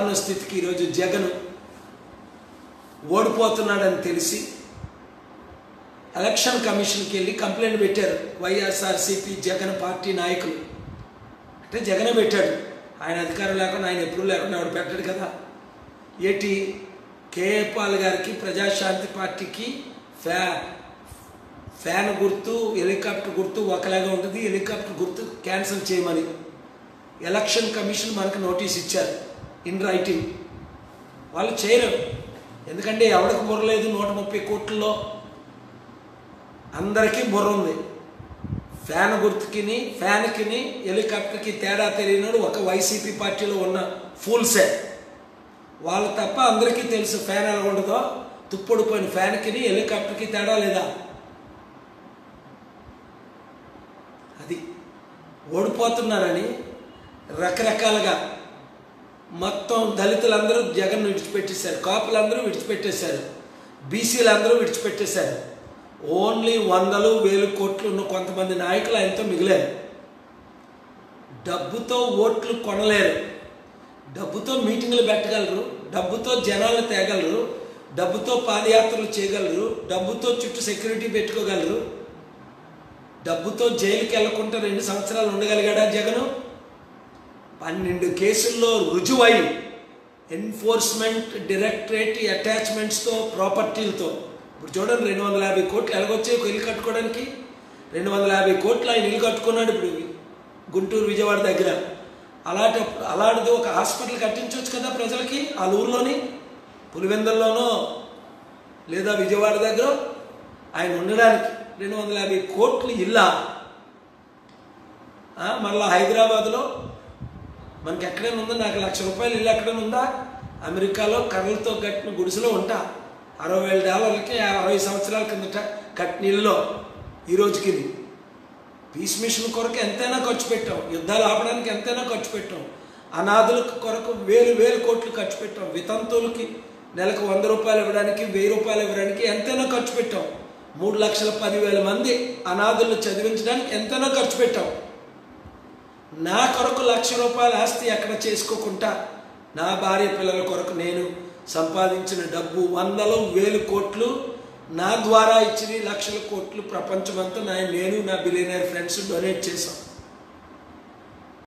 దారుణ స్థితికి ఈరోజు జగన్ ఓడిపోతున్నాడని తెలిసి ఎలక్షన్ కమిషన్కి వెళ్ళి కంప్లైంట్ పెట్టారు వైఎస్ఆర్సీపీ జగన్ పార్టీ నాయకులు అంటే జగనే పెట్టాడు ఆయన అధికారం లేకుండా ఆయన ఎప్పుడు లేకుండా ఆవిడ పెట్టాడు కదా ఏటి కేఏ పాల్ గారికి ప్రజాశాంతి పార్టీకి ఫ్యా ఫ్యాన్ గుర్తు హెలికాప్టర్ గుర్తు ఒకలాగా ఉంటుంది హెలికాప్టర్ గుర్తు క్యాన్సిల్ చేయమని ఎలక్షన్ కమిషన్ మనకు నోటీస్ ఇచ్చారు ఇన్ రైటింగ్ వాళ్ళు చేయరు ఎందుకంటే ఎవరికి బుర్ర లేదు నూట ముప్పై కోట్లలో అందరికీ బుర్ర ఉంది ఫ్యాన్ గుర్తుకిని ఫ్యాన్కిని హెలికాప్టర్కి తేడా తెలియనాడు ఒక వైసీపీ పార్టీలో ఉన్న ఫూల్సే వాళ్ళు తప్ప అందరికీ తెలుసు ఫ్యాన్ ఎలా ఉండదో తుప్పడిపోయిన ఫ్యాన్కిని హెలికాప్టర్కి తేడా లేదా అది ఓడిపోతున్నారని రకరకాలుగా మొత్తం దళితులందరూ జగన్ విడిచిపెట్టేశారు కాపులందరూ విడిచిపెట్టేశారు బీసీలందరూ విడిచిపెట్టేశారు ఓన్లీ వందలు వేలు కోట్లు ఉన్న కొంతమంది నాయకులు ఆయనతో మిగిలారు డబ్బుతో ఓట్లు కొనలేరు డబ్బుతో మీటింగులు పెట్టగలరు డబ్బుతో జనాలు తేగలరు డబ్బుతో పాదయాత్రలు చేయగలరు డబ్బుతో చుట్టూ సెక్యూరిటీ పెట్టుకోగలరు డబ్బుతో జైలుకి వెళ్లకుండా రెండు సంవత్సరాలు ఉండగలిగాడా జగను పన్నెండు కేసుల్లో రుజువై ఎన్ఫోర్స్మెంట్ డైరెక్టరేట్ అటాచ్మెంట్స్తో ప్రాపర్టీలతో ఇప్పుడు చూడండి రెండు వందల యాభై కోట్లు ఎలాగొచ్చాయి ఒక ఇల్లు కట్టుకోవడానికి రెండు వందల యాభై కోట్లు ఆయన ఇల్లు కట్టుకున్నాడు ఇప్పుడు గుంటూరు విజయవాడ దగ్గర అలాంటి అలాంటిది ఒక హాస్పిటల్ కట్టించవచ్చు కదా ప్రజలకి ఆ ఊర్లోని పులివెందల్లోనో లేదా విజయవాడ దగ్గర ఆయన ఉండడానికి రెండు వందల యాభై కోట్లు ఇల్లా ఆ, మళ్ళా హైదరాబాద్లో మనకి ఎక్కడైనా ఉందా నాకు లక్ష రూపాయలు ఇల్లు ఎక్కడైనా ఉందా అమెరికాలో కర్రలతో కట్టిన గుడిసెలో ఉంటా అరవై వేల డాలర్లకి అరవై సంవత్సరాల కిందట కట్టిన ఇల్లులో ఈ రోజుకి ఇది. పీస్ మిషన్ కొరకు ఎంతైనా ఖర్చు పెట్టాం యుద్ధాలు ఆపడానికి ఎంతైనా ఖర్చు పెట్టాం అనాథుల కొరకు వేలు వేలు కోట్లు ఖర్చు పెట్టాం వితంతువులకి నెలకు వంద రూపాయలు ఇవ్వడానికి వెయ్యి రూపాయలు ఇవ్వడానికి ఎంతైనా ఖర్చు పెట్టాం మూడు లక్షల పదివేల మంది అనాథులను చదివించడానికి ఎంతైనా ఖర్చు పెట్టాం నా కొరకు లక్ష రూపాయల ఆస్తి ఎక్కడ చేసుకోకుండా నా భార్య పిల్లల కొరకు నేను సంపాదించిన డబ్బు వందలు వేలు కోట్లు నా ద్వారా ఇచ్చిన లక్షల కోట్లు ప్రపంచమంతా నా నేను నా బిలియనర్ ఫ్రెండ్స్ డొనేట్ చేశాం